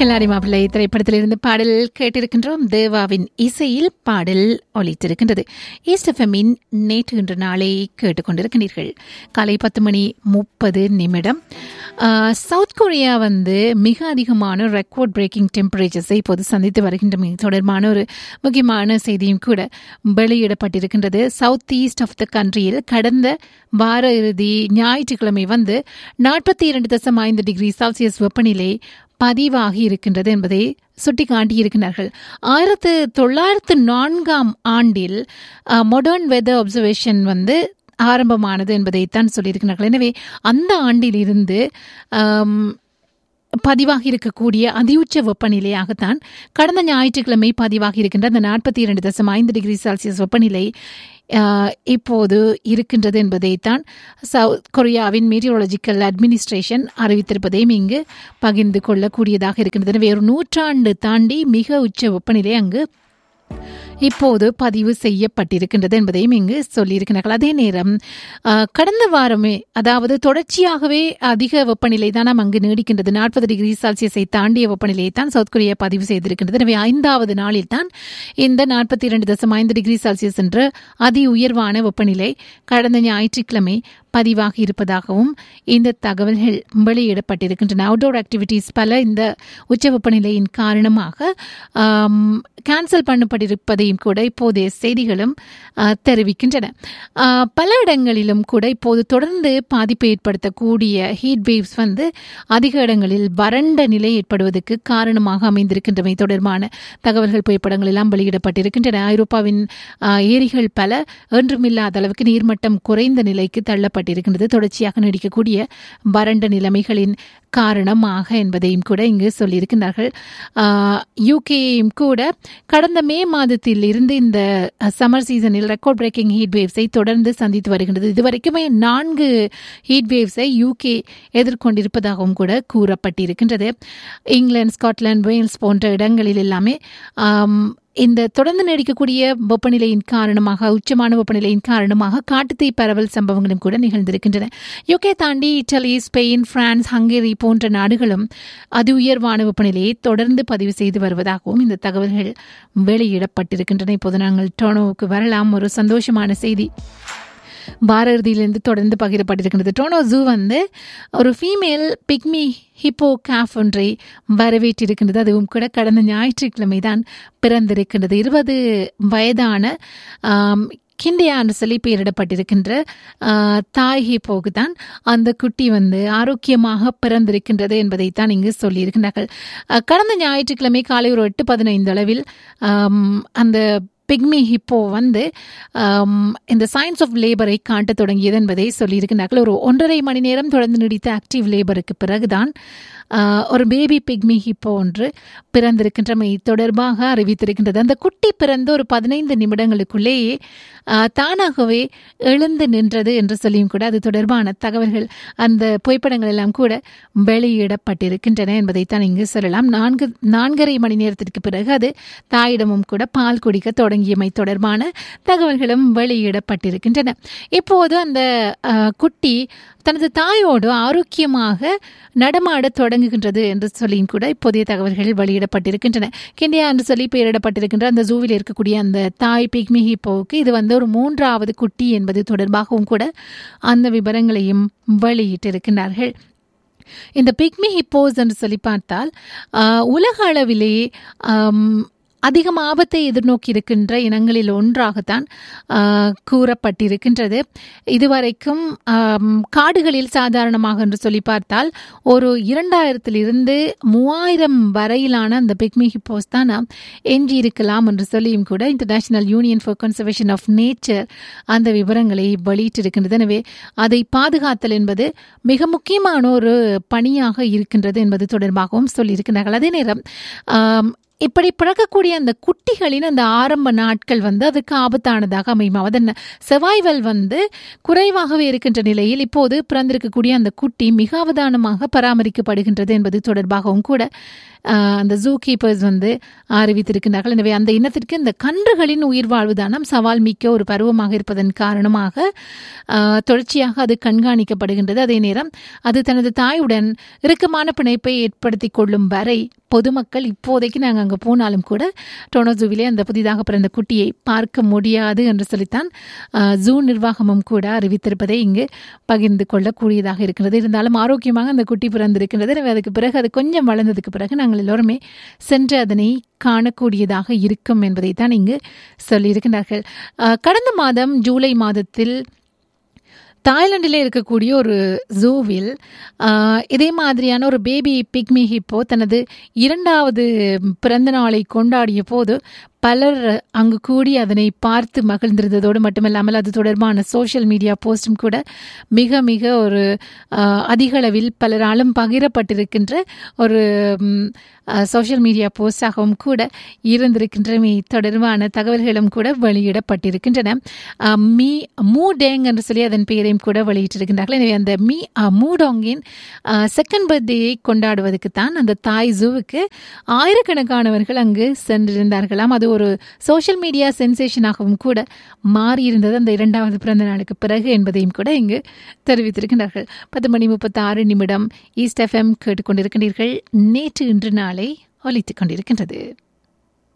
கில்லாடி மாப்பிள்ளை திரைப்படத்திலிருந்து பாடல் கேட்டிருக்கின்றோம் தேவாவின் இசையில் பாடல் ஒலித்திருக்கின்றது ஈஸ்டஃபமின் நேற்று இன்று நாளை கேட்டுக்கொண்டிருக்கிறீர்கள் காலை பத்து மணி முப்பது நிமிடம் ஆஹ், சவுத் கொரியா வந்து மிக அதிகமான ரெக்கார்ட் பிரேக்கிங் டெம்பரேச்சர்ஸை இப்போது சந்தித்து வருகின்றமை தொடர்பான ஒரு முக்கியமான செய்தியும் கூட வெளியிடப்பட்டிருக்கின்றது சவுத் ஈஸ்ட் ஆஃப் த கண்ட்ரியில் கடந்த வார இறுதி ஞாயிற்றுக்கிழமை வந்து நாற்பத்தி இரண்டு தசம் ஐந்து டிகிரி செல்சியஸ் வெப்பநிலை பதிவாகி இருக்கின்றது என்பதை சுட்டிக்காட்டியிருக்கிறார்கள் ஆயிரத்து தொள்ளாயிரத்து நான்காம் ஆண்டில் மாடர்ன் வெதர் அப்சர்வேஷன் வந்து ஆரம்பமானது என்பதைத்தான் சொல்லியிருக்கிறார்கள் எனவே அந்த ஆண்டிலிருந்து ஆம், பதிவாகி இருக்கக்கூடிய அதியுச்ச வெப்பநிலையாகத்தான் கடந்த ஞாயிற்றுக்கிழமை பதிவாகி இருக்கின்ற அந்த நாற்பத்தி இரண்டு தசம் ஐந்து டிகிரி செல்சியஸ் வெப்பநிலை ஆஹ், இப்போது இருக்கின்றது என்பதைத்தான் சவுத் கொரியாவின் மீட்டியரோலஜிக்கல் அட்மினிஸ்ட்ரேஷன் அறிவித்திருப்பதையும் இங்கு பகிர்ந்து கொள்ளக்கூடியதாக இருக்கின்றது எனவே ஒரு நூற்றாண்டு தாண்டி மிக உச்ச வெப்பநிலை அங்கு இப்போது பதிவு செய்யப்பட்டிருக்கின்றது என்பதையும் இங்கு சொல்லியிருக்கிறார்கள் அதே நேரம் ஆஹ், கடந்த வாரமே அதாவது தொடர்ச்சியாகவே அதிக வெப்பநிலை தான் நாம் அங்கு நீடிக்கின்றது நாற்பது டிகிரி செல்சியஸை தாண்டிய வெப்பநிலையை தான் சவுத் கொரியா பதிவு செய்திருக்கின்றது எனவே ஐந்தாவது நாளில் தான் இந்த நாற்பத்தி இரண்டு தசம் ஐந்து டிகிரி செல்சியஸ் என்ற அதி உயர்வான வெப்பநிலை கடந்த ஞாயிற்றுக்கிழமை பதிவாகி இருப்பதாகவும் இந்த தகவல்கள் வெளியிடப்பட்டிருக்கின்றன அவுட்டோர் ஆக்டிவிட்டீஸ் பல இந்த உச்ச வெப்பநிலையின் காரணமாக கேன்சல் பண்ணப்பட்டிருப்பதையும் கூட இப்போதைய செய்திகளும் ஆ, தெரிவிக்கின்றன ஆ, பல இடங்களிலும் கூட இப்போது தொடர்ந்து பாதிப்பை ஏற்படுத்தக்கூடிய ஹீட் வேவ்ஸ் வந்து அதிக இடங்களில் வறண்ட நிலை ஏற்படுவதற்கு காரணமாக அமைந்திருக்கின்றமை தொடர்பான தகவல்கள் புகைப்படங்கள் எல்லாம் வெளியிடப்பட்டிருக்கின்றன ஐரோப்பாவின் ஆ, ஏரிகள் பல என்றுமில்லாத அளவுக்கு நீர்மட்டம் குறைந்த நிலைக்கு தள்ளப்பட்டிருக்கின்றது தொடர்ச்சியாக நீடிக்கக்கூடிய வறண்ட நிலைமைகளின் காரணமாக என்பதையும் கூட இங்கு சொல்லியிருக்கிறார்கள் யூகேயும் கூட கடந்த மே மாதத்தில் இருந்து இந்த சம்மர் சீசனில் ரெக்கார்ட் பிரேக்கிங் ஹீட் வேவ்ஸை தொடர்ந்து சந்தித்து வருகின்றது இதுவரைக்குமே நான்கு ஹீட் வேவ்ஸை யூகே எதிர்கொண்டிருப்பதாகவும் கூட கூறப்பட்டிருக்கின்றது இங்கிலாந்து ஸ்காட்லாந்து வேல்ஸ் போன்ற இடங்களில் எல்லாமே ஆம், இந்த தொடர்ந்து நீடிக்கக்கூடிய வெப்பநிலையின் காரணமாக உச்சமான வெப்பநிலையின் காரணமாக காட்டுத்தீ பரவல் சம்பவங்களும் கூட நிகழ்ந்திருக்கின்றன யுகே தாண்டி இட்டலி ஸ்பெயின் பிரான்ஸ் ஹங்கேரி போன்ற நாடுகளும் அதி உயர்வான வெப்பநிலையை தொடர்ந்து பதிவு செய்து வருவதாகவும் இந்த தகவல்கள் வெளியிடப்பட்டிருக்கின்றன இப்போது நாங்கள் டோனோவுக்கு வரலாம் ஒரு சந்தோஷமான செய்தி வார இறுதியிலிருந்து தொடர்ந்து பகிரப்பட்டிருக்கின்றது டோனோ ஜூ வந்து ஒரு ஃபீமேல் பிக்மி ஹிப்போ கேஃப் ஒன்றை வரவேற்றிருக்கின்றது அதுவும் கூட கடந்த ஞாயிற்றுக்கிழமை தான் பிறந்திருக்கின்றது இருபது வயதான ஆம், கிண்டியான்னு சொல்லி பெயரிடப்பட்டிருக்கின்ற ஆ, தாய் ஹிப்போக்கு தான் அந்த குட்டி வந்து ஆரோக்கியமாக பிறந்திருக்கின்றது என்பதைத்தான் இங்கு சொல்லியிருக்கிறார்கள் அ, கடந்த ஞாயிற்றுக்கிழமை காலை ஒரு எட்டு பதினைந்து அளவில் ஆம், அந்த பிக்மி ஹிப்போ வந்து ஆம், இந்த சயின்ஸ் ஆஃப் லேபரை காட்டத் தொடங்கியது என்பதை சொல்லியிருக்கிறார்கள் ஒரு ஒன்றரை மணி நேரம் தொடர்ந்து நீடித்த ஆக்டிவ் லேபருக்கு பிறகுதான் ஆ, ஒரு பேபி பிக்மி ஹிப்போ ஒன்று பிறந்திருக்கின்றமை தொடர்பாக அறிவித்திருக்கின்றது அந்த குட்டி பிறந்து ஒரு பதினைந்து நிமிடங்களுக்குள்ளேயே ஆ, தானாகவே எழுந்து நின்றது என்று சொல்லியும் கூட அது தொடர்பான தகவல்கள் அந்த புகைப்படங்கள் எல்லாம் கூட வெளியிடப்பட்டிருக்கின்றன என்பதைத்தான் இங்கு சொல்லலாம் நான்கு நான்கரை மணி நேரத்திற்கு பிறகு அது தாயிடமும் கூட பால் குடிக்க தொடங்கியமை தொடர்பான தகவல்களும் வெளியிடப்பட்டிருக்கின்றன இப்போது அந்த அஹ், குட்டி தனது தாயோடு ஆரோக்கியமாக நடமாட தொடங்குகின்றது என்று சொல்லியும் கூட இப்போதைய தகவல்கள் வெளியிடப்பட்டிருக்கின்றன கிண்டியா என்று சொல்லி பெயரிடப்பட்டிருக்கின்ற அந்த ஜூவில் இருக்கக்கூடிய அந்த தாய் பிக்மி ஹிப்போவுக்கு இது வந்து ஒரு மூன்றாவது குட்டி என்பது தொடர்பாகவும் கூட அந்த விவரங்களையும் வெளியிட்டிருக்கிறார்கள் இந்த பிக்மி ஹிப்போஸ் என்று சொல்லி பார்த்தால் ஆஹ், உலக அளவிலே ஆம், அதிகம் ஆபத்தை எதிர்நோக்கி இருக்கின்ற இனங்களில் ஒன்றாகத்தான் ஆஹ், கூறப்பட்டிருக்கின்றது இதுவரைக்கும் ஆம், காடுகளில் சாதாரணமாக என்று சொல்லி பார்த்தால் ஒரு இரண்டாயிரத்திலிருந்து மூவாயிரம் வரையிலான அந்த பிக்மி ஹிப்போஸ் தான் நாம் எஞ்சி இருக்கலாம் என்று சொல்லியும் கூட International Union for Conservation of Nature அந்த விவரங்களை வெளியிட்டிருக்கின்றது எனவே அதை பாதுகாத்தல் என்பது மிக முக்கியமான ஒரு பணியாக இருக்கின்றது என்பது தொடர்பாகவும் சொல்லியிருக்கிறார்கள் அதே நேரம் ஆம், இப்படி பிறக்கக்கூடிய அந்த குட்டிகளின் அந்த ஆரம்ப நாட்கள் வந்து அதுக்கு ஆபத்தானதாக அமையும் அதன் சர்வைவல் வந்து குறைவாகவே இருக்கின்ற நிலையில் இப்போது பிறந்திருக்கக்கூடிய அந்த குட்டி மிக அவதானமாக பராமரிக்கப்படுகின்றது என்பது தொடர்பாகவும் கூட ஆஹ், அந்த ஜூ கீப்பர்ஸ் வந்து அறிவித்திருக்கின்றார்கள் எனவே அந்த இனத்திற்கு இந்த கன்றுகளின் உயிர் வாழ்வுதானம் சவால் மிக்க ஒரு பருவமாக இருப்பதன் காரணமாக ஆஹ், தொடர்ச்சியாக அது கண்காணிக்கப்படுகின்றது அதே நேரம் அது தனது தாயுடன் இறுக்கமான பிணைப்பை ஏற்படுத்தி கொள்ளும் வரை பொதுமக்கள் இப்போதைக்கு நாங்கள் அங்கே போனாலும் கூட டொனோ ஜூவிலே அந்த புதிதாக பிறந்த குட்டியை பார்க்க முடியாது என்று சொல்லித்தான் ஆஹ், ஜூ நிர்வாகமும் கூட அறிவித்திருப்பதை இங்கு பகிர்ந்து கொள்ளக்கூடியதாக இருக்கிறது இருந்தாலும் ஆரோக்கியமாக அந்த குட்டி பிறந்திருக்கின்றது எனவே அதுக்கு பிறகு அது கொஞ்சம் வளர்ந்ததுக்கு பிறகு நாங்கள் எல்லோருமே சென்று அதனை காணக்கூடியதாக இருக்கும் என்பதை தான் இங்கு சொல்லியிருக்கின்றார்கள் ஆஹ், கடந்த மாதம் ஜூலை மாதத்தில் தாய்லாந்தில் இருக்கக்கூடிய ஒரு ஜூவில் ஆஹ், இதே மாதிரியான ஒரு பேபி பிக்மி ஹிப்போ தனது இரண்டாவது பிறந்த நாளை கொண்டாடிய போது பலர் அங்கு கூடி அதனை பார்த்து மகிழ்ந்திருந்ததோடு மட்டுமல்லாமல் அது தொடர்பான சோஷியல் மீடியா போஸ்டும் கூட மிக மிக ஒரு ஆஹ், அதிக அளவில் பலராலும் பகிரப்பட்டிருக்கின்ற ஒரு சோஷியல் மீடியா போஸ்டாகவும் கூட இருந்திருக்கின்றமை தொடர்பான தகவல்களும் கூட வெளியிடப்பட்டிருக்கின்றன ஆஹ், மீ மூடேங் என்று சொல்லி அதன் பெயரையும் கூட வெளியிட்டிருக்கின்றார்கள் எனவே அந்த மீ ஆஹ், மூடோங்கின் செகண்ட் பர்த்டேயை கொண்டாடுவதற்கு தான் அந்த தாய் ஜூவுக்கு ஆயிரக்கணக்கானவர்கள் அங்கு சென்றிருந்தார்களாம் அது ஒரு சோஷியல் மீடியா சென்சேஷனாகவும் கூட மாறியிருந்தது அந்த இரண்டாவது பிறந்த நாளுக்கு பிறகு என்பதையும் கூட இங்கு தெரிவித்திருக்கின்றார்கள் பத்து மணி முப்பத்தி ஆறு நிமிடம் ஈஸ்ட் எஃப்எம் கேட்டுக்கொண்டிருக்கின்றீர்கள் நேற்று இன்று நாளை ஒலித்துக் கொண்டிருக்கின்றது